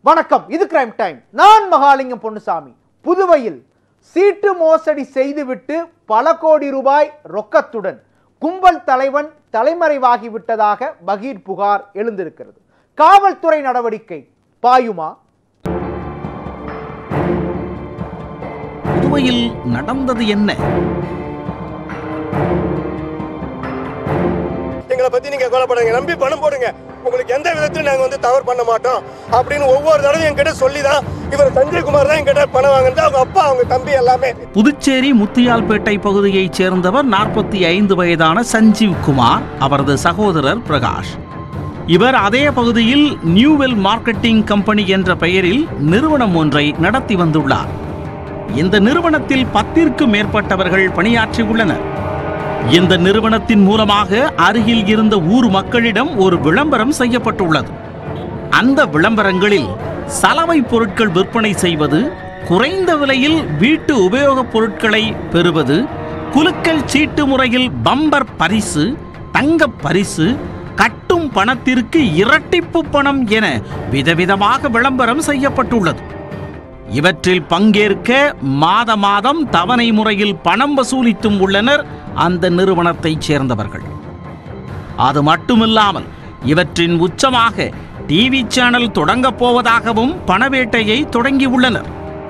வணக்கம் இது crime time நான் மகாலிங்கம் பொன்னுசாமி புதுவையில் சீட்டு மோசடி செய்துவிட்டு பல கோடி ரூபாய் ரொக்கத்துடன் கும்பல் தலைவன் தலைமறைவாகிவிட்டதாக பகீர் புகார் எழுந்திருக்கிறது காவல்துறை நடவடிக்கை பாயுமா புதுவையில் நடந்தது என்ன எங்களை பத்தி நீங்க கவலைப்படுங்க நம்பி பணம் போடுங்க உங்களுக்கு எந்த விதத்திலும் நாங்க வந்து தவறு பண்ண மாட்டோம் அப்படின்னு ஒவ்வொரு தடவையும் என்கிட்ட சொல்லி தான் இவர் சஞ்சய்குமார் தான் என்கிட்ட பணம் வாங்குறது அவங்க அப்பா அவங்க தம்பி எல்லாமே புதுச்சேரி முத்தியால்பேட்டை பகுதியைச் சேர்ந்தவர் நாற்பத்தி ஐந்து வயதான சஞ்சீவ் குமார் அவரது சகோதரர் பிரகாஷ் இவர் அதே பகுதியில் நியூவெல் மார்க்கெட்டிங் கம்பெனி என்ற பெயரில் நிறுவனம் ஒன்றை நடத்தி வந்துள்ளார் இந்த நிறுவனத்தில் பத்திற்கும் மேற்பட்டவர்கள் பணியாற்றியுள்ளனர் இந்த நிறுவனத்தின் மூலமாக அருகில் இருந்த ஊர் மக்களிடம் ஒரு விளம்பரம் செய்யப்பட்டுள்ளது அந்த விளம்பரங்களில் சலவை பொருட்கள் விற்பனை செய்வது குறைந்த விலையில் வீட்டு உபயோகப் பொருட்களை பெறுவது குலுக்கல் சீட்டு முறையில் பம்பர் பரிசு தங்கப் பரிசு கட்டும் பணத்திற்கு இரட்டிப்பு பணம் என விதவிதமாக விளம்பரம் செய்யப்பட்டுள்ளது இவற்றில் பங்கேற்க மாத மாதம் தவணை முறையில் பணம் வசூலித்தும் உள்ளனர் அந்த நிறுவனத்தைச் சேர்ந்தவர்கள் அது மட்டுமில்லாமல் இவற்றின் உச்சமாக டிவி சேனல் தொடங்கப் போவதாகவும் பணவேட்டையை தொடங்கியுள்ளனர்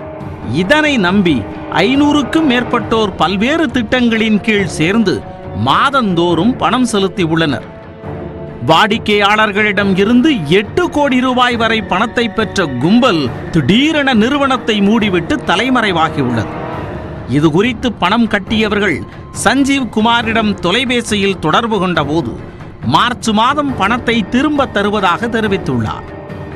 இதனை நம்பி ஐநூறுக்கும் மேற்பட்டோர் பல்வேறு திட்டங்களின் கீழ் சேர்ந்து மாதந்தோறும் பணம் செலுத்தி உள்ளனர் வாடிக்கையாளர்களிடம் இருந்து எட்டு கோடி ரூபாய் வரை பணத்தை பெற்ற கும்பல் திடீரென நிறுவனத்தை மூடிவிட்டு தலைமறைவாகியுள்ளது இது குறித்து பணம் கட்டியவர்கள் சஞ்சீவ் குமாரிடம் தொலைபேசியில் தொடர்பு கொண்டபோது மார்ச் மாதம் பணத்தை திரும்ப தருவதாக தெரிவித்துள்ளார்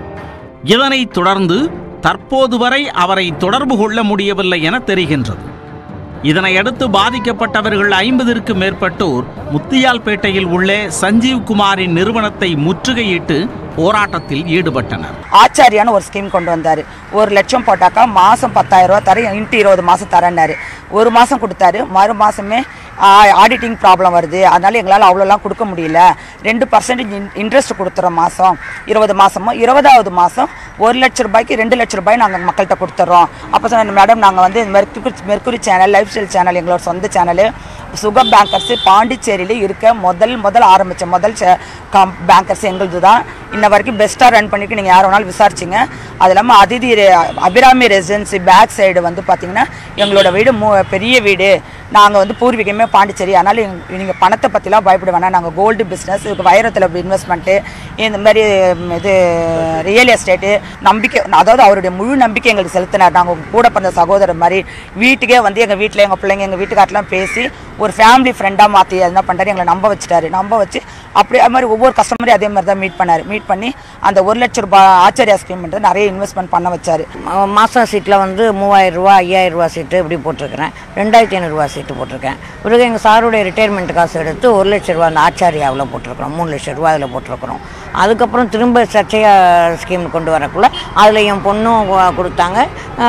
இதனைத் தொடர்ந்து தற்போது வரை அவரை தொடர்பு கொள்ள முடியவில்லை என தெரிகின்றது இதனையடுத்து பாதிக்கப்பட்டவர்கள் ஐம்பதிற்கு மேற்பட்டோர் முத்தியால்பேட்டையில் உள்ள சஞ்சீவ் குமாரின் நிறுவனத்தை முற்றுகையிட்டு போராட்டத்தில் ஈடுபட்டனர் ஆச்சாரியான்னு ஒரு ஸ்கீம் கொண்டு வந்தார் ஒரு லட்சம் போட்டாக்கா மாதம் பத்தாயிரம் ரூபா தரேன் இன்ட்டு இருபது மாதம் தரேன்னாரு ஒரு மாதம் கொடுத்தாரு மறு மாதமே ஆடிட்டிங் ப்ராப்ளம் வருது அதனால எங்களால் அவ்வளோலாம் கொடுக்க முடியல ரெண்டு பர்சன்டேஜ் இன்ட்ரெஸ்ட் கொடுத்துறோம் மாதம் இருபது மாதமும் இருபதாவது மாதம் ஒரு லட்ச ரூபாய்க்கு ரெண்டு லட்ச ரூபாய் நாங்கள் மக்கள்கிட்ட கொடுத்துட்றோம் அப்போ சொன்ன மேடம் நாங்கள் வந்து Mercury Mercury channel lifestyle channel எங்களோட சொந்த சேனலு சுகம் பேங்கர்ஸ் பாண்டிச்சேரியில இருக்க முதல் முதல் ஆரம்பித்த முதல் பேங்கர்ஸ் எங்களுது தான் இன்ன வரைக்கும் பெஸ்ட்டாக ரன் பண்ணிட்டு நீங்கள் யார் வேணாலும் விசாரிச்சிங்க அது இல்லாமல் அதிதி ரெ- அபிராமி ரெசிடென்சி பேக் சைடு வந்து பார்த்தீங்கன்னா எங்களோட வீடு மூ பெரிய வீடு நாங்கள் வந்து பூர்வீகமே பாண்டிச்சேரி அதனால் நீங்கள் பணத்தை பற்றிலாம் பயப்பட வேணாம் நாங்கள் கோல்டு பிஸ்னஸ் இதுக்கு வைரத்தில் இன்வெஸ்ட்மெண்ட்டு இந்த மாதிரி ம், இது ரியல் எஸ்டேட்டு நம்பிக்கை அதாவது அவருடைய முழு நம்பிக்கை எங்களுக்கு செலுத்தினார் நாங்கள் கூட பிறந்த சகோதரர் மாதிரி வீட்டுக்கே வந்து எங்கள் வீட்டில் எங்கள் பிள்ளைங்க எங்கள் வீட்டுக்காரெலாம் பேசி ஒரு ஃபேமிலி ஃப்ரெண்டாக மாற்றி என்ன பண்ணுறாரு எங்களை நம்ப வச்சுட்டாரு நம்ப வச்சு அப்படியே அது மாதிரி ஒவ்வொரு கஸ்டமரையும் அதே மாதிரி தான் மீட் பண்ணார் மீட் பண்ணி அந்த ஒரு லட்ச ரூபாய் ஆச்சரியா ஸ்கீம்ன்றது நிறைய இன்வெஸ்ட்மெண்ட் பண்ண வச்சாரு மா- மாசம் சீட்டில் வந்து மூவாயிரம் ரூபா ஐயாயிரம் ரூபா சீட்டு இப்படி போட்டிருக்கிறேன் ரெண்டாயிரத்தி ஐநூறுரூவா சீட்டு போட்டிருக்கேன் பிறகு எங்கள் சாருடைய ரிட்டையர்மெண்ட் காசு எடுத்து ஒரு லட்ச ரூபா அந்த ஆச்சாரியாவில் போட்டிருக்கிறோம் மூணு லட்ச ரூபா அதில் போட்டிருக்கிறோம் அதுக்கப்புறம் திரும்ப சர்ச்சையா ஸ்கீம் கொண்டு வரக்குள்ள அதில் என் பொண்ணும் கொ- கொடுத்தாங்க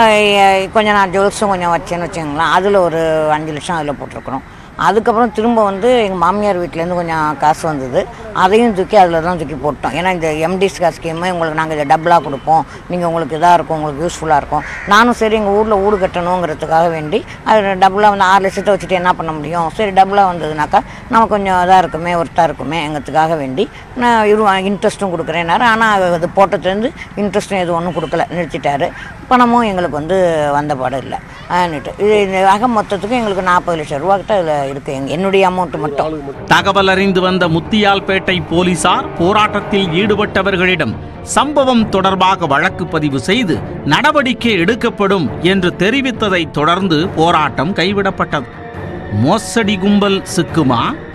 அஹ் கொஞ்சம் நான் ஜுவல்ஸும் கொஞ்சம் வச்சேன்னு வச்சுங்களேன் அதில் ஒரு அஞ்சு லட்சம் அதில் போட்டிருக்கிறோம் அதுக்கப்புறம் திரும்ப வந்து எங்கள் மாமியார் வீட்டிலேருந்து கொஞ்சம் காசு வந்தது அதையும் தூக்கி அதில் தான் தூக்கி போட்டோம் ஏன்னா இந்த எம்டிஸ்கா ஸ்கீமு உங்களுக்கு நாங்கள் இதை டபுளாக கொடுப்போம் நீங்கள் உங்களுக்கு இதாக இருக்கும் உங்களுக்கு யூஸ்ஃபுல்லாக இருக்கும் நானும் சரி எங்கள் ஊரில் வீடு கட்டணுங்கிறதுக்காக வேண்டி அது டபுளாக வந்து ஆறு லட்சத்தை வச்சுட்டு என்ன பண்ண முடியும் சரி டபுளாக வந்ததுனாக்கா நம்ம கொஞ்சம் இதாக இருக்குமே ஒர்த்தாக இருக்குமே எங்கிறதுக்காக வேண்டி நான் இரு இன்ட்ரெஸ்ட்டும் கொடுக்குறேன்னாரு ஆனால் அது போட்டதுலேருந்து இன்ட்ரெஸ்ட்டும் எதுவும் ஒன்றும் கொடுக்கல நிறுத்திட்டாரு பணமும் எங்களுக்கு வந்து வந்த பாடம் இல்லை ஆன்னுட்டு இது இந்த ஆக மொத்தத்துக்கு எங்களுக்கு நாற்பது லட்சம் ரூபா கிட்ட இதில் இருக்குது எங்க என்னுடைய அமௌண்ட்டு மட்டும் தகவல் அறிந்து வந்த முத்தியால்பேட்டை போலீசார் போராட்டத்தில் ஈடுபட்டவர்களிடம் சம்பவம் தொடர்பாக வழக்கு பதிவு செய்து நடவடிக்கை எடுக்கப்படும் என்று தெரிவித்ததை தொடர்ந்து போராட்டம் கைவிடப்பட்டது மோசடி கும்பல் சிக்குமா